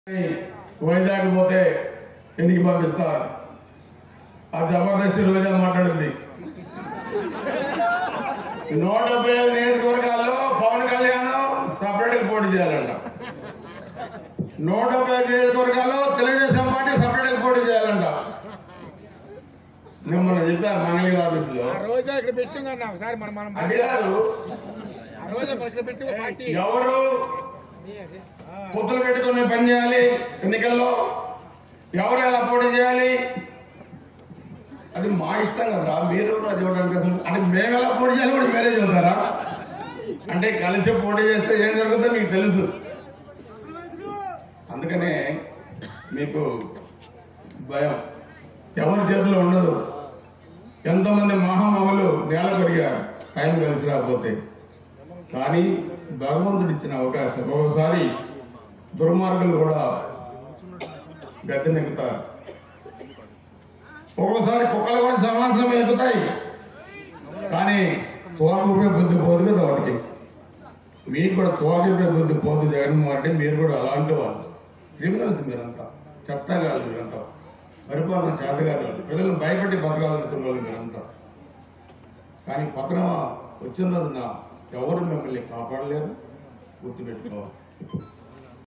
వైజాగ్ పోతే ఎన్నికి పంపిస్తారు ఆ జబర్దస్తి రోజా మాట్లాడింది నూట డెబ్బై ఐదు నియోజకవర్గాల్లో పవన్ కళ్యాణ్ సపరేట్గా పోటీ చేయాలంట నూట డెబ్బై ఐదు నియోజకవర్గాల్లో తెలుగుదేశం పార్టీ సపరేట్గా పోటీ చేయాలంట నేను మొన్న చెప్పాను మంగళగిరి ఆఫీసులో ఆ రోజా ఇక్కడ పెట్టింగన్నా ఒకసారి మనం మనం అది కాదు ఆ రోజా మనం ఇక్కడ పెట్టి పార్టీ ఎవరు పొత్తులు పెట్టుకుని పని చేయాలి ఎన్నికల్లో ఎవరు ఎలా పోటీ చేయాలి అది మా ఇష్టం కదా మీరు అది ఇవ్వడానికి అసలు అంటే మేము ఎలా పోటీ చేయాలి కూడా మీరే చెబుతారా అంటే కలిసి పోటీ చేస్తే ఏం జరుగుతుందో మీకు తెలుసు అందుకనే మీకు భయం ఎవరి చేతిలో ఉండదు ఎంతోమంది మహామహులు నేల కొరిగారు టైం కలిసి రాకపోతే కానీ భగవంతుడు ఇచ్చిన అవకాశం ఒకసారి దుర్మార్గులు కూడా గద్దెనెక్కుతారు ఒక్కోసారి కుక్కలు కూడా సమాసం ఎక్కుతాయి కానీ తోకూపే బుద్ధి పోదు కదా వాటికి మీకు కూడా తోకూపే బుద్ధి పోదు జగన్మోహన్ రెడ్డి మీరు కూడా అలాంటి వాళ్ళు క్రిమినల్స్ మీరంతా చెత్తగాళ్ళు మీరంతా పరిపాలన చేతగారు ప్రజలను భయపెట్టి బతకాలనుకున్న వాళ్ళు మీరంతా కానీ పతనం వచ్చిన రోజున ఎవరు మిమ్మల్ని కాపాడలేరు గుర్తుపెట్టుకోవాలి